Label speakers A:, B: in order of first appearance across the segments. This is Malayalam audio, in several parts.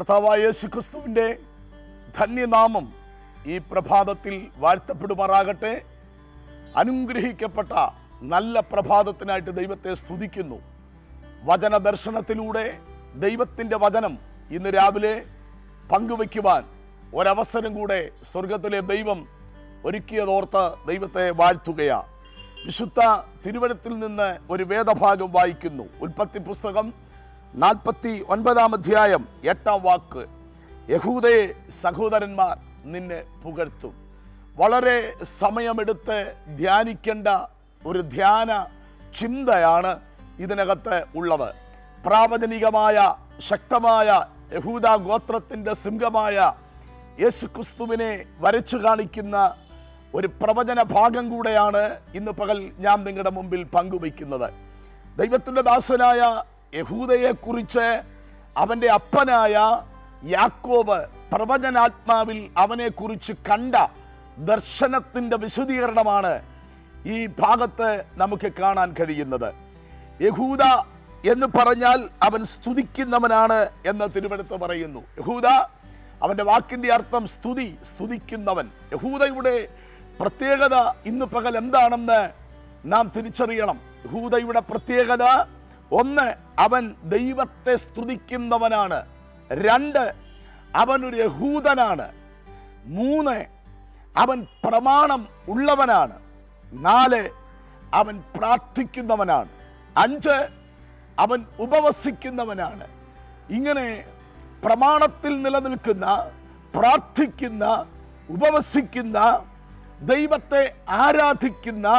A: കർത്താവായ യേശു ക്രിസ്തുവിൻ്റെ ധന്യനാമം ഈ പ്രഭാതത്തിൽ വാഴ്ത്തപ്പെടുമാറാകട്ടെ അനുഗ്രഹിക്കപ്പെട്ട നല്ല പ്രഭാതത്തിനായിട്ട് ദൈവത്തെ സ്തുതിക്കുന്നു വചന ദർശനത്തിലൂടെ ദൈവത്തിൻ്റെ വചനം ഇന്ന് രാവിലെ പങ്കുവയ്ക്കുവാൻ ഒരവസരം കൂടെ സ്വർഗത്തിലെ ദൈവം ഒരുക്കിയതോർത്ത് ദൈവത്തെ വാഴ്ത്തുകയാ വിശുദ്ധ തിരുവനത്തിൽ നിന്ന് ഒരു വേദഭാഗം വായിക്കുന്നു ഉൽപ്പത്തി പുസ്തകം നാൽപ്പത്തി ഒൻപതാം അധ്യായം എട്ടാം വാക്ക് യഹൂദയെ സഹോദരന്മാർ നിന്നെ പുകഴ്ത്തും വളരെ സമയമെടുത്ത് ധ്യാനിക്കേണ്ട ഒരു ധ്യാന ചിന്തയാണ് ഇതിനകത്ത് ഉള്ളത് പ്രാവചനികമായ ശക്തമായ യഹൂദ ഗോത്രത്തിൻ്റെ സിംഹമായ യേശു ക്രിസ്തുവിനെ വരച്ചു കാണിക്കുന്ന ഒരു പ്രവചന ഭാഗം കൂടെയാണ് ഇന്ന് പകൽ ഞാൻ നിങ്ങളുടെ മുമ്പിൽ പങ്കുവയ്ക്കുന്നത് ദൈവത്തിൻ്റെ ദാസനായ യഹൂദയെക്കുറിച്ച് അവൻ്റെ അപ്പനായ യാക്കോബ് പ്രവചനാത്മാവിൽ അവനെക്കുറിച്ച് കണ്ട ദർശനത്തിൻ്റെ വിശദീകരണമാണ് ഈ ഭാഗത്ത് നമുക്ക് കാണാൻ കഴിയുന്നത് യഹൂദ എന്ന് പറഞ്ഞാൽ അവൻ സ്തുതിക്കുന്നവനാണ് എന്ന് തിരുവനന്തപുരത്ത് പറയുന്നു യഹൂദ അവൻ്റെ വാക്കിൻ്റെ അർത്ഥം സ്തുതി സ്തുതിക്കുന്നവൻ യഹൂദയുടെ പ്രത്യേകത ഇന്ന് പകൽ എന്താണെന്ന് നാം തിരിച്ചറിയണം യഹൂദയുടെ പ്രത്യേകത ഒന്ന് അവൻ ദൈവത്തെ സ്തുതിക്കുന്നവനാണ് രണ്ട് അവൻ ഒരു യഹൂദനാണ് മൂന്ന് അവൻ പ്രമാണം ഉള്ളവനാണ് നാല് അവൻ പ്രാർത്ഥിക്കുന്നവനാണ് അഞ്ച് അവൻ ഉപവസിക്കുന്നവനാണ് ഇങ്ങനെ പ്രമാണത്തിൽ നിലനിൽക്കുന്ന പ്രാർത്ഥിക്കുന്ന ഉപവസിക്കുന്ന ദൈവത്തെ ആരാധിക്കുന്ന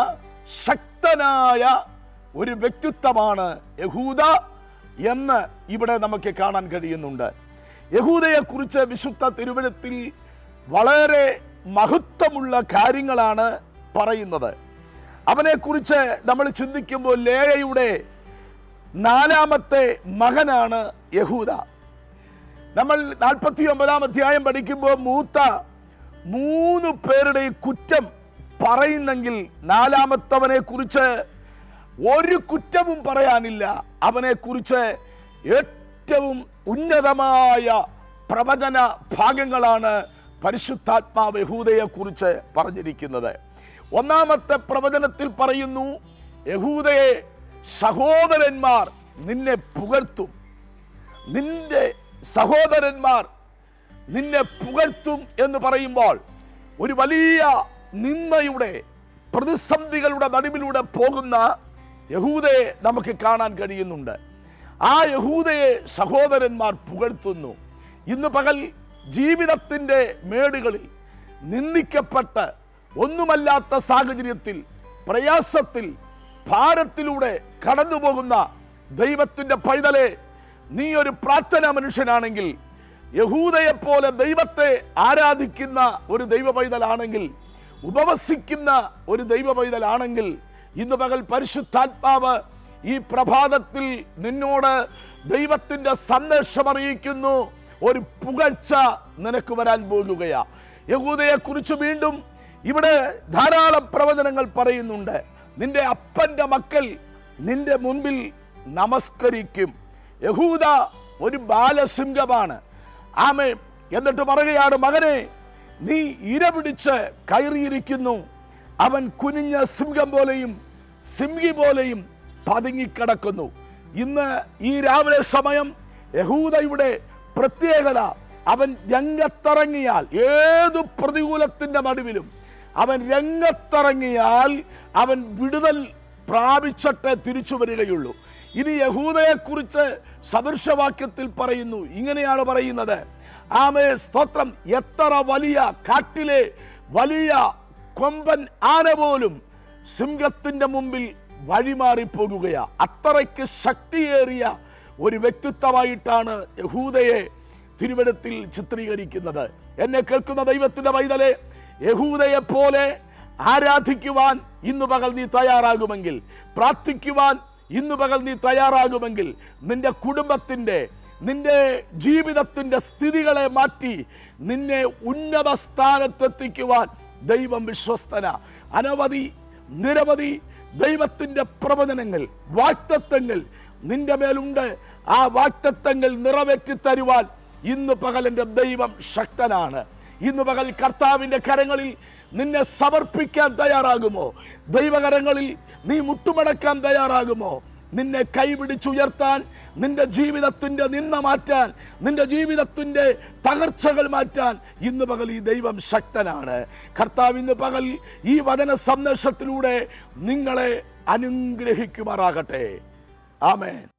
A: ശക്തനായ ഒരു വ്യക്തിത്വമാണ് യഹൂദ എന്ന് ഇവിടെ നമുക്ക് കാണാൻ കഴിയുന്നുണ്ട് യഹൂദയെക്കുറിച്ച് വിശുദ്ധ തിരുവനത്തിൽ വളരെ മഹത്വമുള്ള കാര്യങ്ങളാണ് പറയുന്നത് അവനെക്കുറിച്ച് നമ്മൾ ചിന്തിക്കുമ്പോൾ ലേയയുടെ നാലാമത്തെ മകനാണ് യഹൂദ നമ്മൾ നാൽപ്പത്തി ഒമ്പതാം അധ്യായം പഠിക്കുമ്പോൾ മൂത്ത മൂന്ന് പേരുടെ കുറ്റം പറയുന്നെങ്കിൽ നാലാമത്തവനെ കുറിച്ച് ഒരു കുറ്റവും പറയാനില്ല അവനെക്കുറിച്ച് ഏറ്റവും ഉന്നതമായ പ്രവചന ഭാഗങ്ങളാണ് പരിശുദ്ധാത്മാവ് യഹൂദയെക്കുറിച്ച് പറഞ്ഞിരിക്കുന്നത് ഒന്നാമത്തെ പ്രവചനത്തിൽ പറയുന്നു യഹൂദയെ സഹോദരന്മാർ നിന്നെ പുകഴ്ത്തും നിന്റെ സഹോദരന്മാർ നിന്നെ പുകഴ്ത്തും എന്ന് പറയുമ്പോൾ ഒരു വലിയ നിന്ദയുടെ പ്രതിസന്ധികളുടെ നടുവിലൂടെ പോകുന്ന യഹൂദയെ നമുക്ക് കാണാൻ കഴിയുന്നുണ്ട് ആ യഹൂദയെ സഹോദരന്മാർ പുകഴ്ത്തുന്നു ഇന്ന് പകൽ ജീവിതത്തിൻ്റെ മേടുകളിൽ നിന്ദിക്കപ്പെട്ട് ഒന്നുമല്ലാത്ത സാഹചര്യത്തിൽ പ്രയാസത്തിൽ ഭാരത്തിലൂടെ കടന്നു പോകുന്ന ദൈവത്തിൻ്റെ പൈതലെ നീ ഒരു പ്രാർത്ഥനാ മനുഷ്യനാണെങ്കിൽ യഹൂദയെ പോലെ ദൈവത്തെ ആരാധിക്കുന്ന ഒരു ദൈവ പൈതലാണെങ്കിൽ ഉപവസിക്കുന്ന ഒരു ദൈവ പൈതലാണെങ്കിൽ ഇന്ന് പകൽ പരിശുദ്ധാത്മാവ് ഈ പ്രഭാതത്തിൽ നിന്നോട് ദൈവത്തിൻ്റെ സന്ദേശം അറിയിക്കുന്നു ഒരു പുകഴ്ച നിനക്ക് വരാൻ പോകുകയാ യഹൂദയെക്കുറിച്ച് വീണ്ടും ഇവിടെ ധാരാളം പ്രവചനങ്ങൾ പറയുന്നുണ്ട് നിന്റെ അപ്പൻ്റെ മക്കൾ നിന്റെ മുൻപിൽ നമസ്കരിക്കും യഹൂദ ഒരു ബാലസിംഹമാണ് ആമേ എന്നിട്ട് പറയുകയാണ് മകനെ നീ ഇര പിടിച്ച് കയറിയിരിക്കുന്നു അവൻ കുനിഞ്ഞ സിംഹം പോലെയും സിംഹി പോലെയും പതുങ്ങിക്കിടക്കുന്നു ഇന്ന് ഈ രാവിലെ സമയം യഹൂദയുടെ പ്രത്യേകത അവൻ രംഗത്തിറങ്ങിയാൽ ഏതു പ്രതികൂലത്തിൻ്റെ നടുവിലും അവൻ രംഗത്തിറങ്ങിയാൽ അവൻ വിടുതൽ പ്രാപിച്ചിട്ട് തിരിച്ചു വരികയുള്ളൂ ഇനി യഹൂദയെക്കുറിച്ച് സദൃശവാക്യത്തിൽ പറയുന്നു ഇങ്ങനെയാണ് പറയുന്നത് ആമേ സ്തോത്രം എത്ര വലിയ കാട്ടിലെ വലിയ കൊമ്പൻ ആന പോലും സിംഹത്തിന്റെ മുമ്പിൽ വഴിമാറിപ്പോകുകയാ അത്രയ്ക്ക് ശക്തിയേറിയ ഒരു വ്യക്തിത്വമായിട്ടാണ് യഹൂദയെ തിരുവനത്തിൽ ചിത്രീകരിക്കുന്നത് എന്നെ കേൾക്കുന്ന ദൈവത്തിന്റെ പൈതലെ യഹൂദയെ പോലെ ആരാധിക്കുവാൻ ഇന്നു പകൽ നീ തയ്യാറാകുമെങ്കിൽ പ്രാർത്ഥിക്കുവാൻ ഇന്നു പകൽ നീ തയ്യാറാകുമെങ്കിൽ നിന്റെ കുടുംബത്തിൻ്റെ നിന്റെ ജീവിതത്തിൻ്റെ സ്ഥിതികളെ മാറ്റി നിന്നെ ഉന്നത സ്ഥാനത്തെത്തിക്കുവാൻ ദൈവം വിശ്വസ്തന അനവധി നിരവധി ദൈവത്തിൻ്റെ പ്രവചനങ്ങൾ വാക്തത്വങ്ങൾ നിന്റെ മേലുണ്ട് ആ വാക്തത്വങ്ങൾ നിറവേറ്റി തരുവാൻ ഇന്ന് പകൽ എൻ്റെ ദൈവം ശക്തനാണ് ഇന്ന് പകൽ കർത്താവിൻ്റെ കരങ്ങളിൽ നിന്നെ സമർപ്പിക്കാൻ തയ്യാറാകുമോ ദൈവകരങ്ങളിൽ നീ മുട്ടുമടക്കാൻ തയ്യാറാകുമോ നിന്നെ കൈപിടിച്ചുയർത്താൻ നിന്റെ ജീവിതത്തിൻ്റെ നിന്ന മാറ്റാൻ നിന്റെ ജീവിതത്തിൻ്റെ തകർച്ചകൾ മാറ്റാൻ ഇന്ന് പകൽ ഈ ദൈവം ശക്തനാണ് കർത്താവ് ഇന്ന് പകൽ ഈ വചന സന്ദേശത്തിലൂടെ നിങ്ങളെ അനുഗ്രഹിക്കുമാറാകട്ടെ ആമേൻ